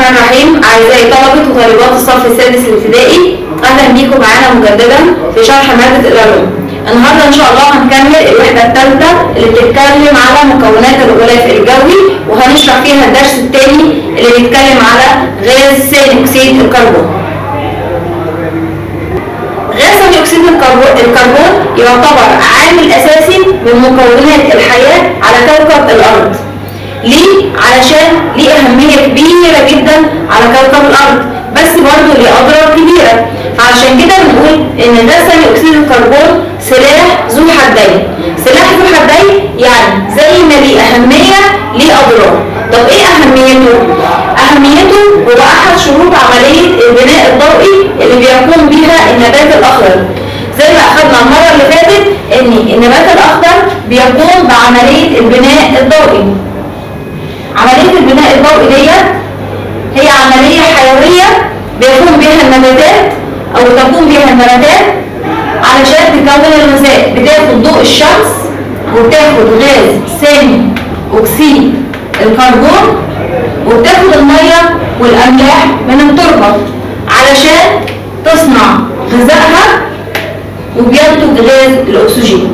الرحمن الرحيم أعزائي طلبة وطالبات الصف السادس الابتدائي أهلا بيكم معانا مجددا في شرح مادة العلوم النهارده إن شاء الله هنكمل الوحدة الثالثة اللي بتتكلم على مكونات الغلاف الجوي وهنشرح فيها الدرس الثاني اللي بيتكلم على غاز ثاني أكسيد الكربون غاز ثاني أكسيد الكربون الكربون يعتبر عامل أساسي من مكونات الحياة على كوكب الأرض ليه؟ علشان ليه أهمية كبيرة جدا على كوكب الأرض بس برضه ليه أضرار كبيرة فعشان كده بنقول إن غاز ثاني أكسيد الكربون سلاح ذو حدين سلاح ذو حدين يعني زي ما ليه أهمية ليه أضرار طب إيه أهميته؟ أهميته هو أحد شروط عملية البناء الضوئي اللي بيقوم بيها النبات الأخضر زي ما أخدنا المرة اللي فاتت إن النبات الأخضر بيقوم بعملية البناء الضوئي عملية البناء الضوئي ديت هي عملية حيوية بيقوم بها النباتات أو تقوم بها النباتات علشان تكون الغذاء بتاخد ضوء الشمس وبتاخد غاز ثاني أكسيد الكربون وبتاخد المية والأملاح من التربة علشان تصنع غذائها وبينتج غاز الأكسجين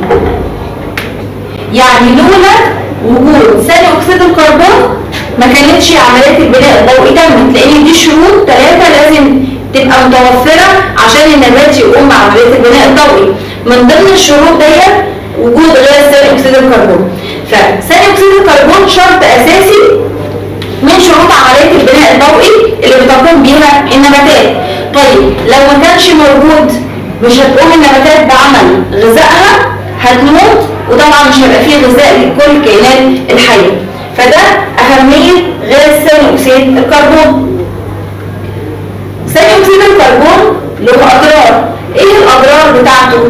يعني لولا وجود ثاني اكسيد الكربون ما كانتش عمليات البناء الضوئي تمت لان دي شروط ثلاثه لازم تبقى متوفره عشان النبات يقوم بعمليه البناء الضوئي من ضمن الشروط ديت وجود غاز ثاني اكسيد الكربون فثاني اكسيد الكربون شرط اساسي من شروط عمليه البناء الضوئي اللي بتقوم بيها النباتات طيب لو ما كانش موجود مش هتقوم النباتات بعمل غذائها هتموت وطبعا مش هيبقى فيه غذاء لكل الكائنات الحيه فده اهميه غاز ثاني اكسيد الكربون ثاني اكسيد الكربون له اضرار ايه الاضرار بتاعته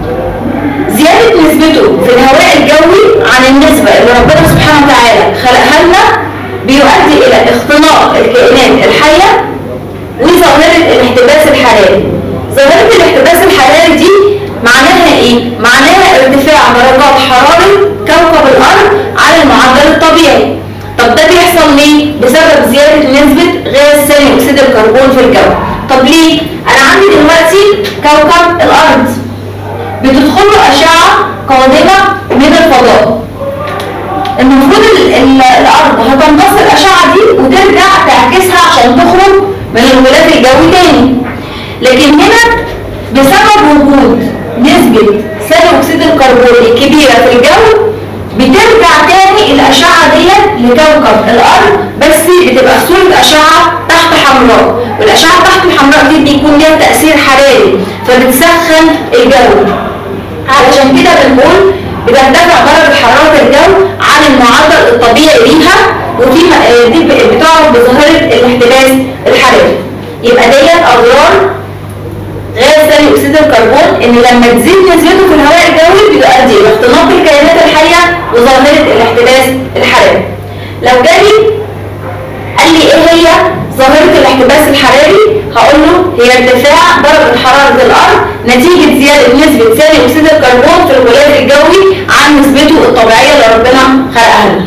زياده نسبته في الهواء الجوي عن النسبه اللي ربنا سبحانه وتعالى خلقها لنا بيؤدي الى اختناق الكائنات الحيه وظاهره الاحتباس الحراري ظاهره الاحتباس الحراري دي معناها ايه؟ معناها ارتفاع درجات حرارة كوكب الأرض على المعدل الطبيعي طب ده بيحصل ليه؟ بسبب زيادة نسبة غاز ثاني أكسيد الكربون في الجو طب ليه؟ أنا عندي دلوقتي كوكب الأرض بتدخله أشعة قادمة من الفضاء المفروض ال ال الأرض هتمتص الأشعة دي وترجع تعكسها عشان تخرج من الغلاف الجوي تاني لكن هنا بسبب وجود نسبة ثاني أكسيد الكربون الكبيرة في الجو بترجع تاني الأشعة ديت لكوكب الأرض بس بتبقى في صورة أشعة تحت حمراء والأشعة تحت الحمراء دي بيكون ليها تأثير حراري فبتسخن الجو علشان كده بنقول بترتفع درجة حرارة الجو عن المعدل الطبيعي ليها ودي دي بتعرف بظاهرة الاحتباس الحراري يبقى ديت أضرار غاز ثاني اكسيد الكربون ان لما تزيد نسبته في الهواء الجوي بيؤدي الى اختناق الكائنات الحيه وظاهره الاحتباس الحراري لو جالي قال لي ايه هي ظاهره الاحتباس الحراري هقول له هي ارتفاع درجه حراره الارض نتيجه زياده نسبه ثاني اكسيد الكربون في الغلاف الجوي عن نسبته الطبيعيه اللي ربنا خلقها لنا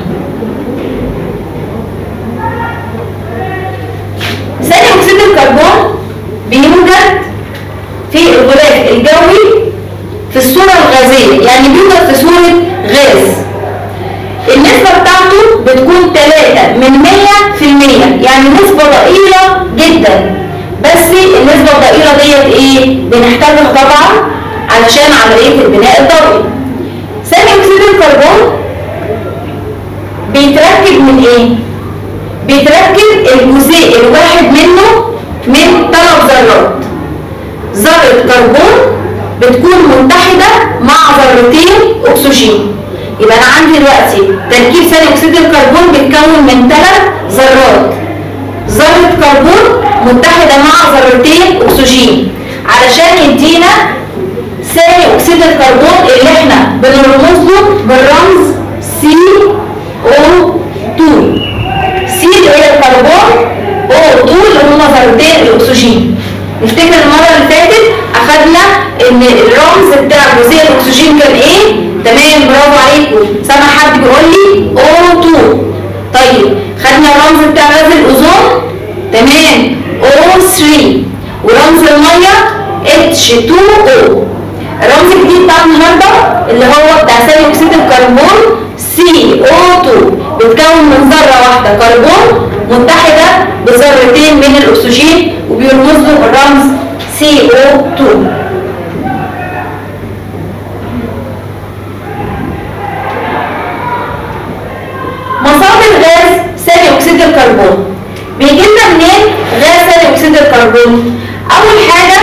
ثاني اكسيد الكربون بيوجد في الغلاف الجوي في الصورة الغازية يعني بيوجد في صورة غاز النسبة بتاعته بتكون 3 من 100 في المية يعني نسبة ضئيلة جدا بس النسبة الضئيلة ديت ايه؟ بنحتاجها طبعا علشان عملية البناء الضوئي ثاني اكسيد الكربون بيتركب من ايه؟ بيتركب الجزيء الواحد منه من ثلاث ذرات ذرة كربون بتكون متحدة مع ذرتين أكسجين يبقى أنا عندي دلوقتي تركيب ثاني أكسيد الكربون بيتكون من ثلاث ذرات ذرة كربون متحدة مع ذرتين أكسجين علشان يدينا ثاني أكسيد الكربون اللي احنا بنرمز له بالرمز CO2 C اللي هي الكربون O2 اللي هما ذرتين الأكسجين نفتكر المرة اللي فاتت أخدنا إن الرمز بتاع جزيء الأكسجين كان إيه؟ تمام برافو عليكم سامع حد بيقول لي O2 طيب خدنا الرمز بتاع غاز الأوزون تمام O3 ورمز الميه H2O الرمز الجديد بتاع النهارده اللي هو بتاع ثاني اكسيد الكربون CO2 بتكون من ذره واحده كربون متحده بذرتين من الاكسجين وبيرمز له الرمز CO2 مصادر غاز ثاني اكسيد الكربون بيجي لنا منين غاز ثاني اكسيد الكربون اول حاجه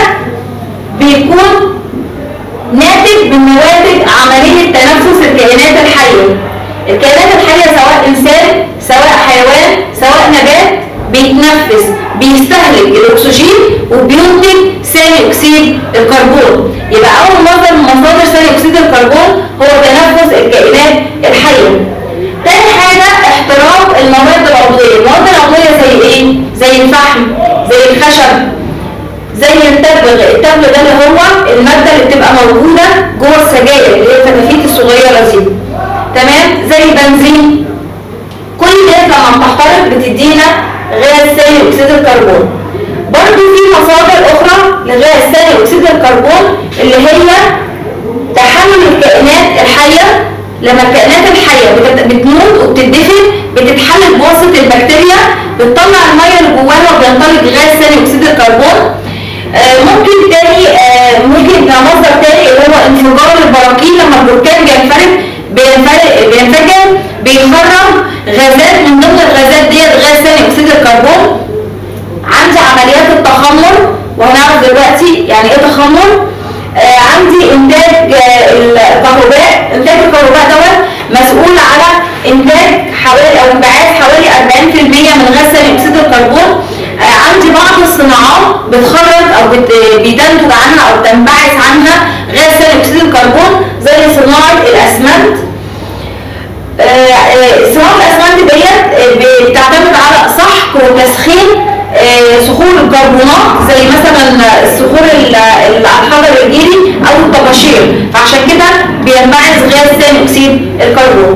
بيكون ناتج من نواتج عمليه تنفس الكائنات الحيه الكائنات الحيه سواء انسان سواء حيوان سواء نبات بيتنفس بيستهلك الاكسجين وبينتج ثاني اكسيد الكربون يبقى اول مصدر من مصادر ثاني اكسيد الكربون هو تنفس الكائنات الحيه تاني حاجة احتراق المواد العضوية المواد العضوية زي ايه؟ زي الفحم زي الخشب زي التبغ التبغ ده اللي هو المادة اللي بتبقى موجودة جوه السجاير اللي هي الفتافيت الصغيرة دي تمام زي البنزين كل ده لما بتحترق بتدينا غاز ثاني اكسيد الكربون برضو في مصادر اخرى لغاز ثاني اكسيد الكربون اللي هي تحمل الكائنات الحية لما الكائنات الحية بتت- بتموت وبتدفن بتتحلل بواسطة البكتيريا بتطلع المية اللي جواها وبينطلق غاز ثاني اكسيد الكربون آه، ممكن تاني آه، ممكن كمصدر تاني اللي هو انفجار البراكين لما البركان بينفرد بينفرد بينفجر بيخرج غازات من ضمن الغازات ديت غاز ثاني اكسيد الكربون عندي عمليات التخمر وهنعرف دلوقتي يعني ايه تخمر آه عندي انتاج آه الكهرباء انتاج الكهرباء دوت مسؤول على انتاج حوالي او انبعاث حوالي 40% من غاز ثاني اكسيد الكربون آه عندي بعض الصناعات بتخرج او بت... بتنتج عنها او تنبعث عنها غاز ثاني اكسيد الكربون زي صناعه الاسمنت آه، آه، صناعة الأسمنت ديت آه، بتعتمد على سحق وتسخين آه، صخور الكربونات زي مثلا الصخور ال- ال- الحجر الجيري أو الطباشير فعشان كده بينبعث غاز ثاني أكسيد الكربون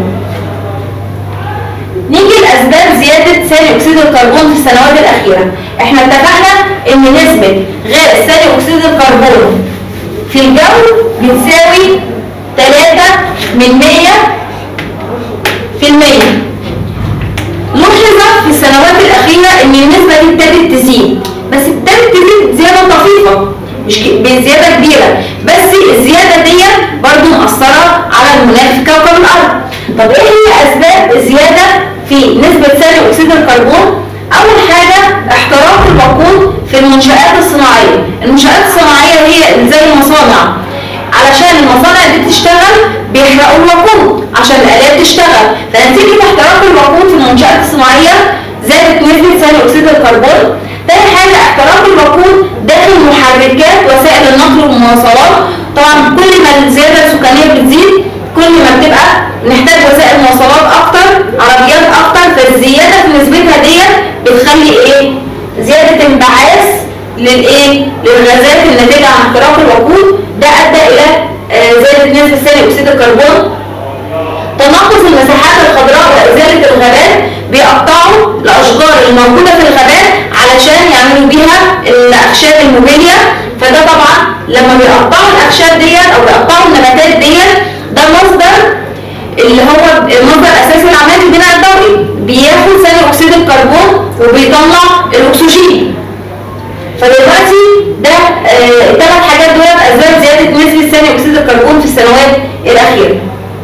نيجي لأسباب زيادة ثاني أكسيد الكربون في السنوات الأخيرة احنا اتفقنا إن نسبة غاز ثاني أكسيد الكربون في الجو بتساوي 3 من 100 في المية لوحظ في السنوات الأخيرة إن النسبة دي ابتدت تزيد بس ابتدت تزيد زيادة طفيفة مش ك- بزيادة كبيرة بس الزيادة دي برضو مأثرة على المناخ في كوكب الأرض طب إيه هي أسباب الزيادة في نسبة ثاني أكسيد الكربون؟ أول حاجة احتراق الوقود في المنشآت الصناعية المنشآت الصناعية هي زي المصانع علشان المصانع دي تشتغل بيحرقوا الوقود عشان الآلات تشتغل فنتيجة احتراق الوقود في المنشآت الصناعية زادت نسبة ثاني أكسيد الكربون تاني حاجة احتراق الوقود داخل محركات وسائل النقل والمواصلات طبعا كل ما الزيادة السكانية بتزيد كل ما بتبقى نحتاج وسائل مواصلات أكتر عربيات أكتر فالزيادة في نسبتها ديت بتخلي إيه؟ زيادة انبعاث للايه للغازات الناتجه عن احتراق الوقود ده ادى الى آه، زياده نسبه ثاني اكسيد الكربون تنقص المساحات الخضراء وازاله الغابات بيقطعوا الاشجار الموجوده في الغابات علشان يعملوا بيها الاخشاب الموبيليا فده طبعا لما بيقطعوا الاخشاب ديت او بيقطعوا النباتات ديت ده مصدر اللي هو المصدر الاساسي لعمليه البناء الضوئي بياخد ثاني اكسيد الكربون وبيطلع الاكسجين فدلوقتي ده آه، الثلاث حاجات دول اسباب زياده نسبه ثاني اكسيد الكربون في السنوات الاخيره.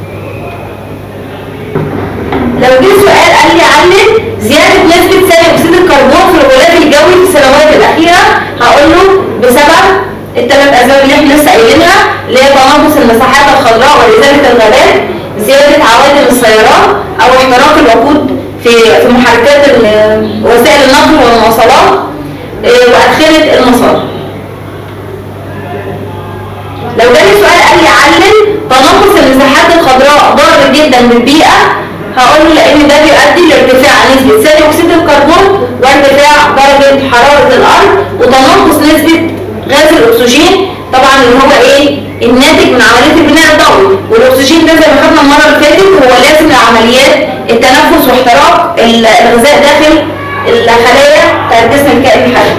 لو جه سؤال قال لي علم زياده نسبه ثاني اكسيد الكربون في الغلاف الجوي في السنوات الاخيره هقول له بسبب الثلاث اسباب اللي احنا لسه قايلينها اللي هي تناقص المساحات الخضراء وازاله الغابات زياده عوادم السيارات او احتراق الوقود في في محركات ال- وسائل النقل والمواصلات إيه، وأدخلة المصادر لو جالي سؤال قال لي علم تناقص المساحات الخضراء ضار جدا بالبيئة هقول له لأن ده بيؤدي لارتفاع نسبة ثاني أكسيد الكربون وارتفاع درجة حرارة الأرض وتناقص نسبة غاز الأكسجين طبعا اللي هو إيه الناتج من عملية البناء الضوئي والأكسجين ده زي ما خدنا المرة اللي فاتت هو لازم لعمليات التنفس واحتراق ال- الغذاء داخل الخلايا بتاعت جسم الكائن الحي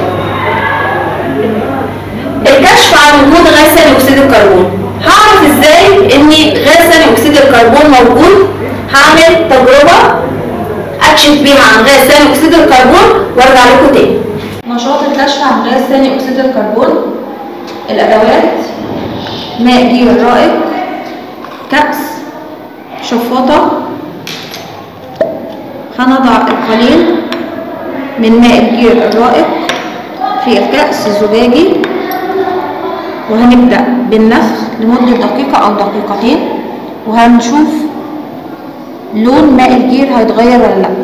الكشف عن وجود غاز ثاني اكسيد الكربون هعرف ازاي ان غاز ثاني اكسيد الكربون موجود هعمل تجربه اكشف بيها عن غاز ثاني اكسيد الكربون وارجع لكم تاني نشاط الكشف عن غاز ثاني اكسيد الكربون الادوات ماء جير رائق كأس شفاطة هنضع القليل من ماء الجير الرائق في الكأس الزجاجي وهنبدأ بالنفخ لمدة دقيقة أو دقيقتين وهنشوف لون ماء الجير هيتغير ولا لأ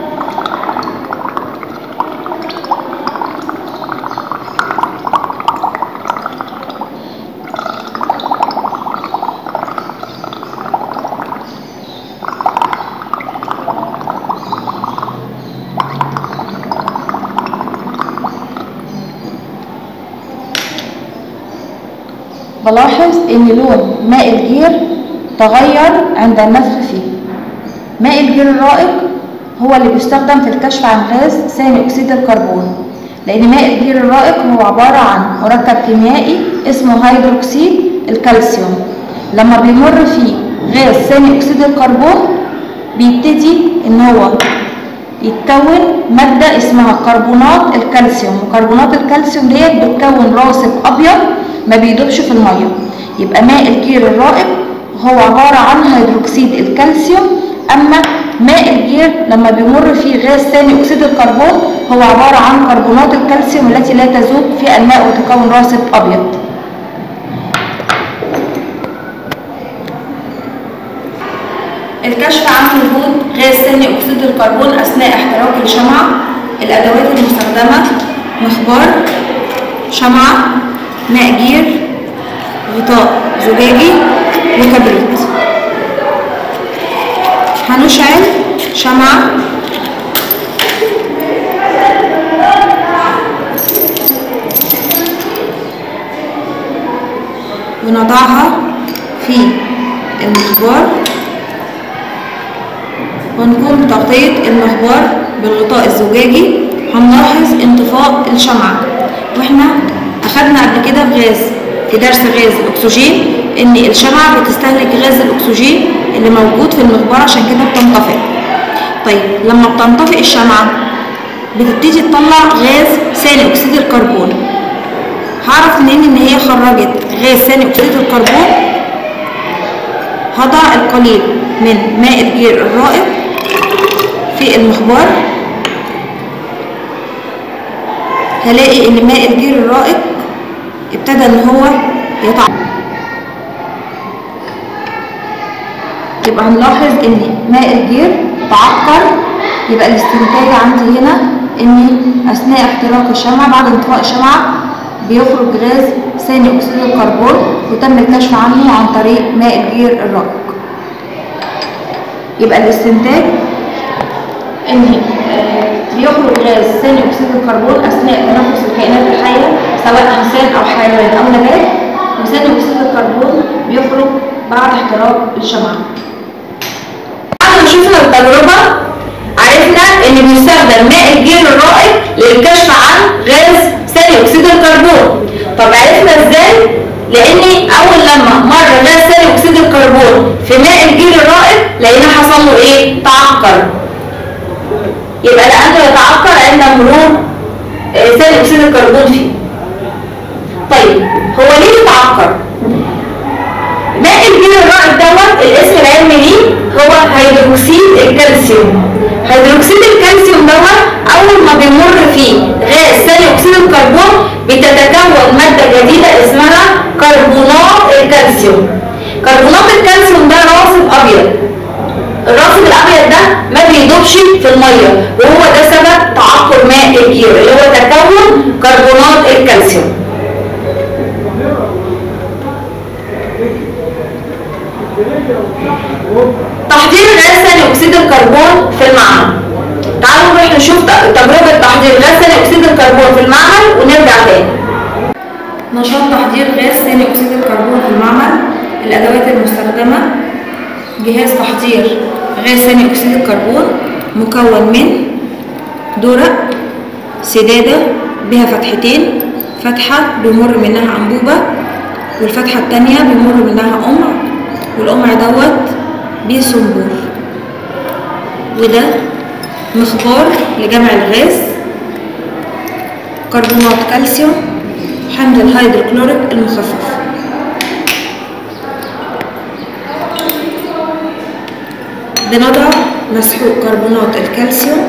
بلاحظ ان لون ماء الجير تغير عند النفخ فيه ماء الجير الرائق هو اللي بيستخدم في الكشف عن غاز ثاني اكسيد الكربون لان ماء الجير الرائق هو عبارة عن مركب كيميائي اسمه هيدروكسيد الكالسيوم لما بيمر فيه غاز ثاني اكسيد الكربون بيبتدي ان هو يتكون مادة اسمها كربونات الكالسيوم وكربونات الكالسيوم ديت بتكون راسب ابيض ما بيدوبش في الميه يبقى ماء الجير الرائق هو عبارة عن هيدروكسيد الكالسيوم اما ماء الجير لما بيمر فيه غاز ثاني اكسيد الكربون هو عبارة عن كربونات الكالسيوم التي لا تذوب في الماء وتكون راسب ابيض الكشف عن وجود غاز ثاني اكسيد الكربون اثناء احتراق الشمعة الادوات المستخدمة مخبار شمعة ماء جير غطاء زجاجي وكبريت هنشعل شمعة ونضعها في المخبار ونقوم بتغطية المخبار بالغطاء الزجاجي هنلاحظ انطفاء الشمعة واحنا اخدنا قبل كده في غاز في درس غاز الاكسجين ان الشمعة بتستهلك غاز الاكسجين اللي موجود في المخبار عشان كده بتنطفئ طيب لما بتنطفئ الشمعة بتبتدي تطلع غاز ثاني اكسيد الكربون هعرف منين ان هي خرجت غاز ثاني اكسيد الكربون هضع القليل من ماء الجير الرائق في المخبار هلاقي ان ماء الجير الرائق ابتدى ان هو يتعقد يبقى هنلاحظ ان ماء الجير تعقر يبقى الاستنتاج عندي هنا ان اثناء احتراق الشمعة بعد انطفاء الشمعة بيخرج غاز ثاني اكسيد الكربون وتم الكشف عنه عن طريق ماء الجير الرائق يبقى الاستنتاج ان بيخرج غاز ثاني اكسيد الكربون اثناء تنفس الكائنات الحيه سواء انسان او حيوان او نبات وثاني اكسيد الكربون بيخرج بعد احتراق الشمعة بعد ما شفنا التجربة عرفنا ان بيستخدم ماء الجير الرائق للكشف عن غاز ثاني اكسيد الكربون طب عرفنا ازاي لان اول لما مر غاز ثاني اكسيد الكربون في ماء الجير الرائق لقينا حصل له ايه تعقر يبقى لانه يتعقر عند مرور ثاني اكسيد الكربون فيه طيب هو ليه يتعقر ماء الجير الرائق دوت الاسم العلمي ليه هو هيدروكسيد الكالسيوم هيدروكسيد الكالسيوم دوت اول ما بيمر فيه غاز ثاني اكسيد الكربون بتتكون ماده جديده اسمها كربونات الكالسيوم كربونات الكالسيوم ده راسب ابيض الراسب الابيض ده ما بيدوبش في الميه وهو ده سبب تعقر ماء الجير اللي هو تكون كربونات الكالسيوم تحضير غاز ثاني اكسيد الكربون في المعمل تعالوا نروح نشوف تجربة تحضير غاز ثاني اكسيد الكربون في المعمل ونرجع تاني نشاط تحضير غاز ثاني اكسيد الكربون في المعمل الادوات المستخدمة جهاز تحضير غاز ثاني اكسيد الكربون مكون من درق سدادة بها فتحتين فتحة بيمر منها أنبوبة والفتحة التانية بيمر منها قمع والقمع دوت بيه صنبور وده مخبار لجمع الغاز كربونات كالسيوم حمض الهيدروكلوريك المخفف بنضع مسحوق كربونات الكالسيوم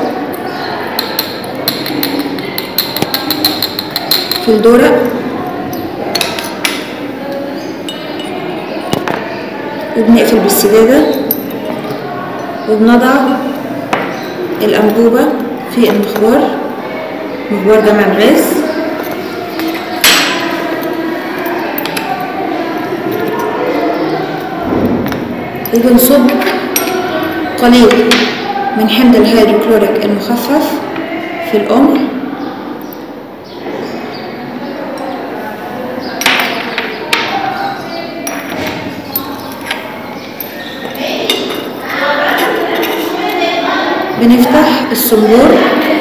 في الدرق وبنقفل بالسدادة وبنضع الأنبوبة في المخبار مخبار جمع الغاز وبنصب قليل من حمض الهيدروكلوريك المخفف في القمع بنفتح الصنبور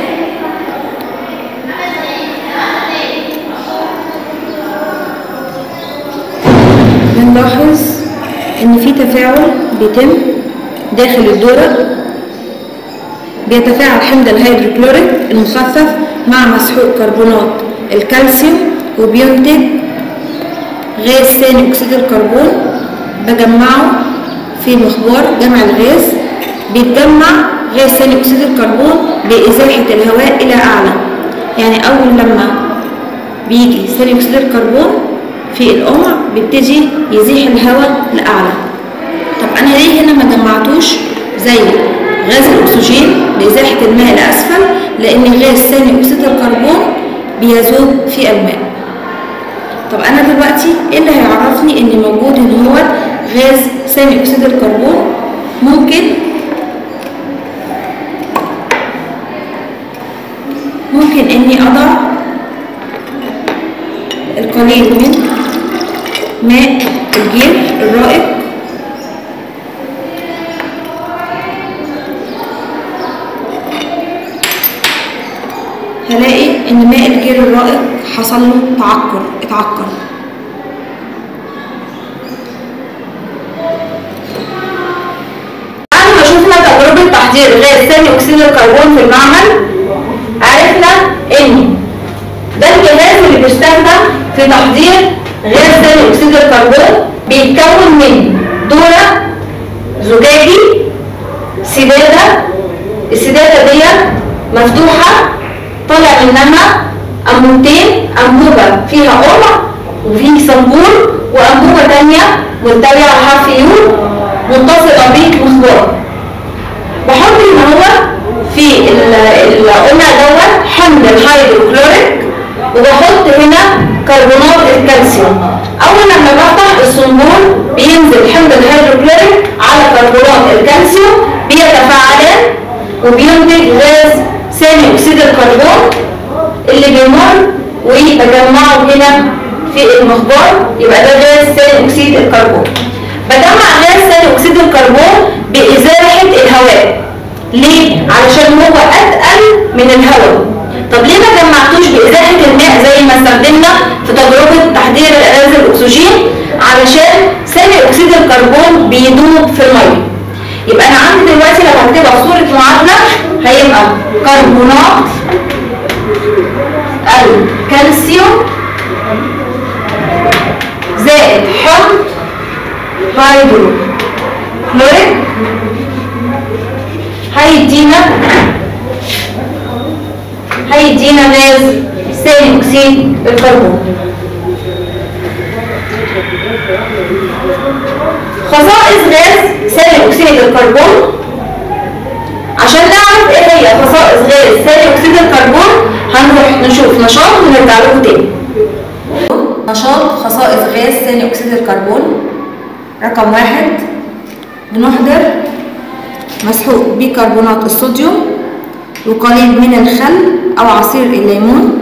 بنلاحظ ان في تفاعل بيتم داخل الدورة بيتفاعل حمض الهيدروكلوريك المخفف مع مسحوق كربونات الكالسيوم وبينتج غاز ثاني اكسيد الكربون بجمعه في مخبار جمع الغاز بيتجمع غاز ثاني اكسيد الكربون بازاحه الهواء الى اعلى يعني اول لما بيجي ثاني اكسيد الكربون في القمع بيبتدي يزيح الهواء لاعلى طب انا ليه هنا ما جمعتوش زي غاز الاكسجين بازاحه الماء لاسفل لان غاز ثاني اكسيد الكربون بيذوب في الماء طب انا دلوقتي ايه اللي هيعرفني ان موجود ان هو غاز ثاني اكسيد الكربون ممكن ممكن اني اضع القليل من ماء الجير الرائق هلاقي ان ماء الجير الرائق حصل له تعكر اتعكر بعد ما شفنا تجربة تحضير غاز ثاني أكسيد الكربون في المعمل عرفنا إن ده الجهاز اللي بيستخدم في تحضير غاز ثاني أكسيد الكربون بيتكون من دورة زجاجي سدادة السدادة دي مفتوحة طالع منها أنبوبتين أنبوبة فيها قرع وفيه صنبور وأنبوبة تانية ملتوية على حرف يو متصلة بمخبار بحط هنا هو في ال- القمع دوت حمض الهيدروكلوريك وبحط هنا كربونات الكالسيوم اول لما بفتح الصنبور بينزل حمض الهيدروكلوريك على كربونات الكالسيوم بيتفاعلان وبينتج غاز ثاني اكسيد الكربون اللي بيمر وبجمعه هنا في المخبار يبقى ده غاز ثاني اكسيد الكربون بجمع غاز ثاني اكسيد الكربون بازاحه الهواء ليه علشان هو اتقل من الهواء طب ليه ما جمعتوش بازاحه الماء زي ما استخدمنا في تجربه تحضير غاز الاكسجين علشان ثاني اكسيد الكربون بيدوب في الميه يبقى انا عندي دلوقتي لو هكتبها في صوره معادله هيبقى كربونات الكالسيوم زائد حمض هيدروكلوريك هيدينا هيدينا غاز ثاني اكسيد الكربون خصائص غاز ثاني اكسيد الكربون عشان نعرف ايه هي خصائص غاز ثاني اكسيد الكربون هنروح نشوف نشاط ونرجع لكم تاني نشاط خصائص غاز ثاني اكسيد الكربون رقم واحد بنحضر مسحوق بيكربونات الصوديوم وقليل من الخل او عصير الليمون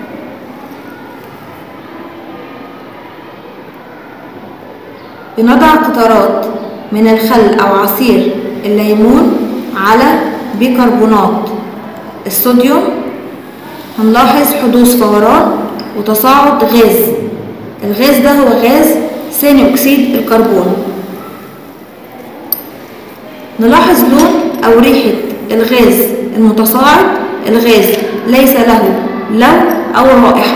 بنضع قطرات من الخل او عصير الليمون على بيكربونات الصوديوم هنلاحظ حدوث فوران وتصاعد غاز الغاز ده هو غاز ثاني أكسيد الكربون نلاحظ لون أو ريحة الغاز المتصاعد الغاز ليس له لون أو رائحة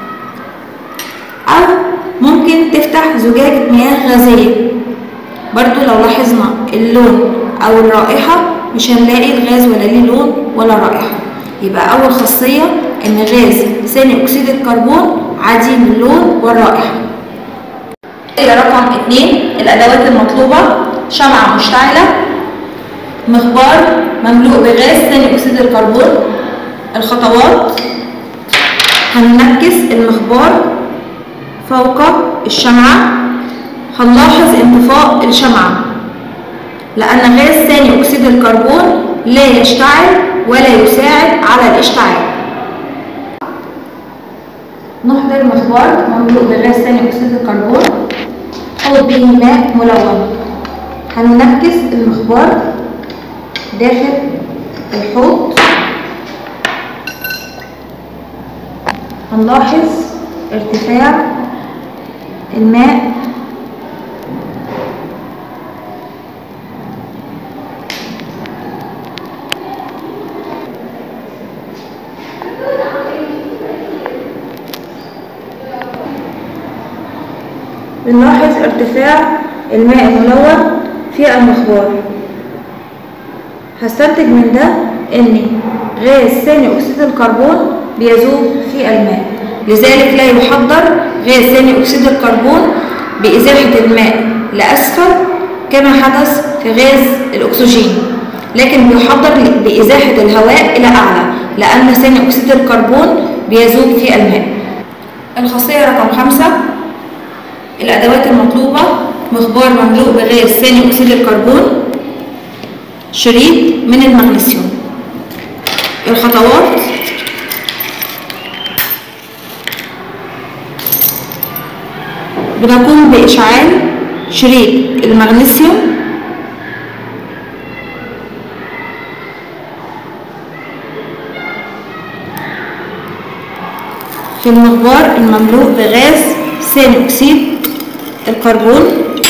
أو ممكن تفتح زجاجة مياه غازية برضو لو لاحظنا اللون أو الرائحة مش هنلاقي الغاز ولا ليه لون ولا رائحة يبقى أول خاصية إن غاز ثاني أكسيد الكربون عديم اللون والرائحة رقم اتنين الأدوات المطلوبة شمعة مشتعلة مخبار مملوء بغاز ثاني أكسيد الكربون الخطوات هننكس المخبار فوق الشمعة هنلاحظ انطفاء الشمعة لأن غاز ثاني أكسيد الكربون لا يشتعل ولا يساعد على الاشتعال نحضر مخبار مملوء بغاز ثاني أكسيد الكربون حوض به ماء ملون هننكس المخبار داخل الحوض هنلاحظ ارتفاع الماء بنلاحظ ارتفاع الماء الملون في المخبار هستنتج من ده ان غاز ثاني اكسيد الكربون بيذوب في الماء لذلك لا يحضر غاز ثاني اكسيد الكربون بازاحه الماء لاسفل كما حدث في غاز الاكسجين لكن بيحضر بازاحه الهواء الى اعلى لان ثاني اكسيد الكربون بيذوب في الماء الخاصيه رقم خمسة الأدوات المطلوبة مخبار مملوء بغاز ثاني أكسيد الكربون شريط من المغنيسيوم الخطوات بنقوم بإشعال شريط المغنيسيوم في المخبار المملوء بغاز ثاني أكسيد الكربون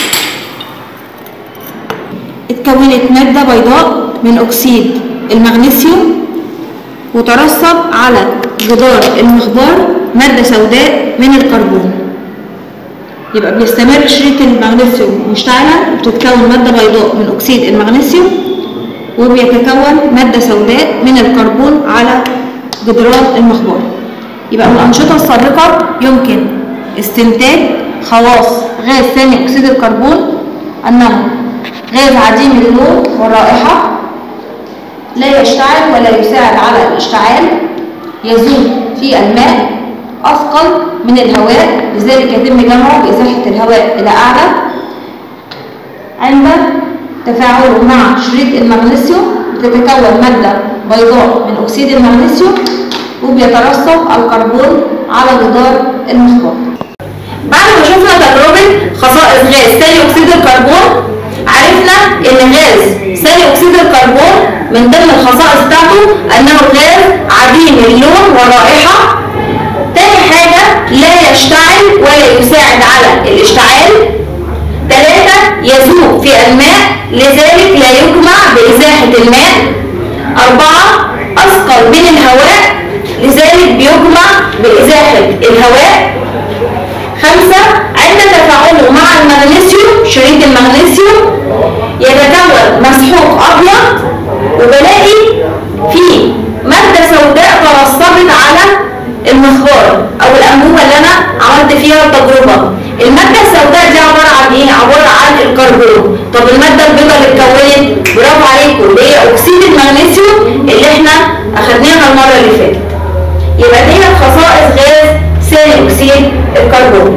اتكونت مادة بيضاء من أكسيد المغنيسيوم وترسب على جدار المخبار مادة سوداء من الكربون يبقى بيستمر شريط المغنيسيوم مشتعلة وبتتكون مادة بيضاء من أكسيد المغنيسيوم وبيتكون مادة سوداء من الكربون على جدران المخبار يبقى من الأنشطة السابقة يمكن استنتاج خواص غاز ثاني أكسيد الكربون أنه غاز عديم اللون والرائحة لا يشتعل ولا يساعد على الاشتعال يذوب في الماء أثقل من الهواء لذلك يتم جمعه بإزاحة الهواء إلى أعلى عند تفاعله مع شريط المغنيسيوم بتتكون مادة بيضاء من أكسيد المغنيسيوم وبيترسب الكربون على جدار المخبار بعد ما شفنا تجربة خصائص غاز ثاني أكسيد الكربون عرفنا إن غاز ثاني أكسيد الكربون من ضمن الخصائص بتاعته أنه غاز عديم اللون والرائحة تاني حاجة لا يشتعل ولا يساعد على الاشتعال ثلاثة يذوب في الماء لذلك لا يجمع بإزاحة الماء أربعة أثقل من الهواء لذلك بيجمع بإزاحة الهواء خمسة عند تفاعله مع المغنيسيوم شريط المغنيسيوم يتكون مسحوق أبيض وبلاقي فيه مادة سوداء ترسبت على المخبار أو الأنبوبة اللي أنا عملت فيها التجربة المادة السوداء دي عبارة عن إيه؟ عبارة عن الكربون طب المادة البيضاء اللي اتكونت برافو عليكم اللي هي أكسيد المغنيسيوم اللي احنا أخدناها المرة اللي فاتت يبقى دي خصائص غاز ثاني أكسيد الكربون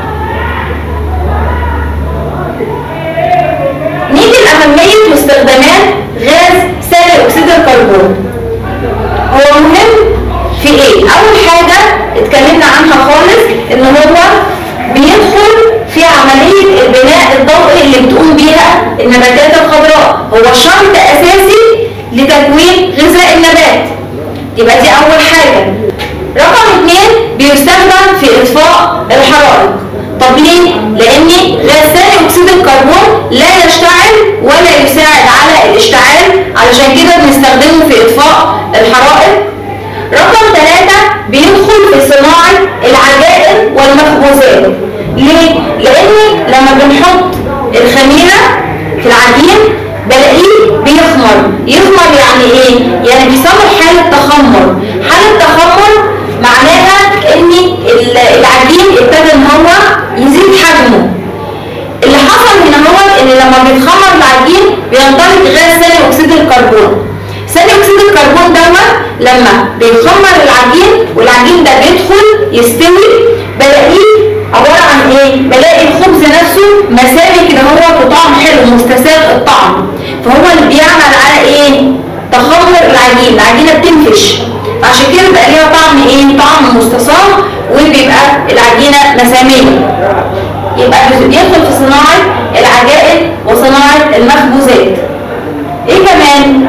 نيجي لأهمية واستخدامات غاز ثاني أكسيد الكربون هو مهم في إيه؟ أول حاجة اتكلمنا عنها خالص إن هو بيدخل في عملية البناء الضوئي اللي بتقوم بيها النباتات الخضراء هو شرط أساسي لتكوين غذاء النبات يبقى دي اول حاجه رقم اثنين بيستخدم في اطفاء الحرائق طب ليه؟ لان غاز ثاني اكسيد الكربون لا يشتعل ولا يساعد على الاشتعال علشان كده بنستخدمه في اطفاء الحرائق رقم ثلاثة بيدخل في صناعة العجائن والمخبوزات ليه؟ لان لما بنحط الخميرة في العجين بلاقيه بيخمر يخمر يعني ايه؟ يعني بيحصل له حالة تخمر حالة تخمر معناها ان ال- العجين ابتدى ان هو يزيد حجمه اللي حصل هنا هو ان لما بيتخمر العجين بينطلق غاز ثاني اكسيد الكربون ثاني اكسيد الكربون دوت لما بيخمر العجين والعجين ده بيدخل يستوي بلاقيه عبارة عن ايه؟ بلاقي الخبز نفسه مسالي كده هو وطعم حلو مستساغ الطعم فهو اللي بيعمل على ايه؟ تخمر العجين العجينة بتنفش عشان كده بقى ليها طعم ايه؟ طعم مستصاغ وبيبقى العجينة مسامية يبقى بيدخل في صناعة العجائن وصناعة المخبوزات ايه كمان؟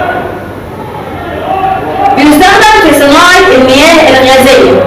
بيستخدم في صناعة المياه الغازية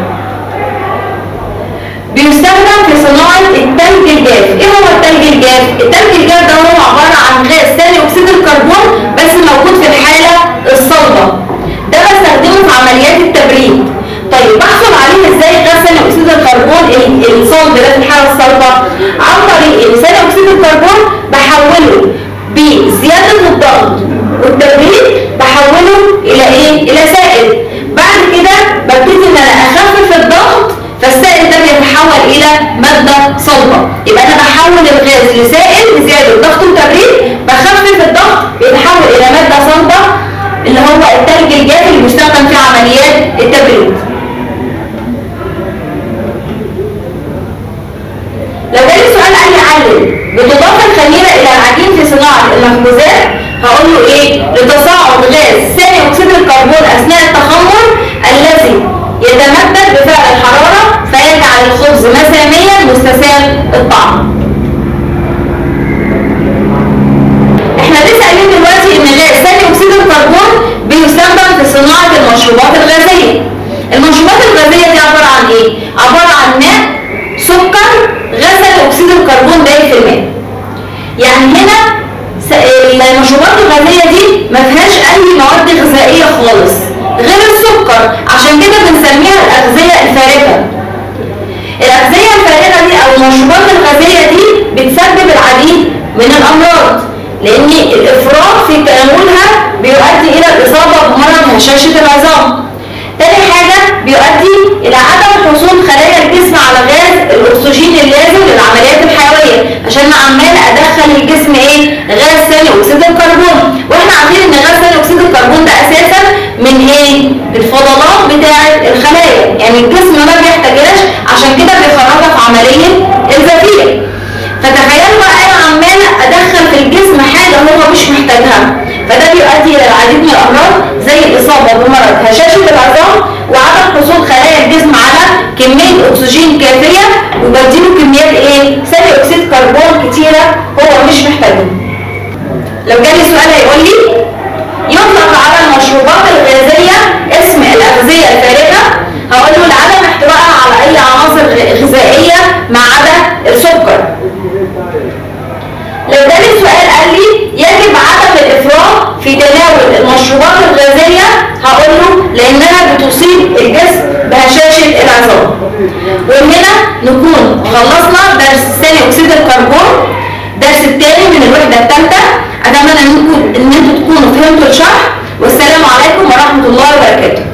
بيستخدم في صناعة التلج الجاف ايه هو التلج الجاف؟ التلج الجاف ده هو عبارة عن غاز ثاني اكسيد الكربون بس موجود في الحالة الصلبة ده بستخدمه في عمليات التبريد طيب بحصل عليه ازاي غاز ثاني اكسيد الكربون ال- الصلب ده في الحالة الصلبة عن طريق ان ثاني اكسيد الكربون بحوله بزيادة الضغط والتبريد بحوله الى ايه؟ الى سائل بعد كده ببتدي ان انا اخفف الضغط فالسائل ده بيتحول الى ماده صلبه يبقى انا بحول الغاز لسائل بزياده ضغط وتبريد بخفف الضغط بيتحول الى ماده صلبه اللي هو التلج الجاف اللي بيستخدم في عمليات التبريد لو جالي سؤال قال لي علل بتضاف الخميره الى العجين في صناعه المخبوزات هقول له ايه لتصاعد غاز ثاني اكسيد الكربون اثناء التخمر الذي يتمدد بفعل الحراره فيجعل الخبز مساميا مستساغ الطعم احنا لسه قايلين دلوقتي ان غاز ثاني اكسيد الكربون بيستخدم في صناعه المشروبات الغازيه المشروبات الغازيه دي عباره عن ايه عباره عن ماء سكر غاز ثاني اكسيد الكربون دايب في الماء يعني هنا س- المشروبات الغازيه دي ما فيهاش اي مواد غذائيه خالص غير السكر عشان كده بنسميها الاغذيه الفارغه الأغذية الفارغة دي أو المشروبات الغازية دي بتسبب العديد من الأمراض لأن الإفراط في تناولها بيؤدي إلى الإصابة بمرض هشاشة العظام تاني حاجة بيؤدي إلى عدم حصول خلايا الجسم على غاز الأكسجين اللازم للعمليات الحيوية عشان أنا عمال أدخل الجسم إيه؟ غاز ثاني أكسيد الكربون وإحنا عارفين إن غاز ثاني أكسيد الكربون ده أساسا من إيه؟ الفضلات بتاعة الخلايا يعني الجسم ما بيحتاجهاش عشان كده بيخرجها في عملية الزفير فتخيلوا بقى انا عماله ادخل في الجسم حاجه هو مش محتاجها فده بيؤدي الى العديد من الامراض زي الاصابه بمرض هشاشه العظام وعدم حصول خلايا الجسم على كميه اكسجين كافيه وبديله كميات ايه ثاني اكسيد كربون كتيره هو مش محتاجها لو جالي سؤال هيقول لي يطلق على المشروبات الغازيه اسم الاغذيه الفارغه هقول له لعدم احتوائها على اي عناصر غ- غذائيه ما عدا السكر لو جالي سؤال قال لي يجب عدم الافراط في تناول المشروبات الغازيه هقول له لانها بتصيب الجسم بهشاشه العظام وهنا نكون خلصنا درس ثاني اكسيد الكربون الدرس الثاني من الوحده الثالثه اتمنى انكم ان انتم تكونوا فهمتوا الشرح والسلام عليكم ورحمه الله وبركاته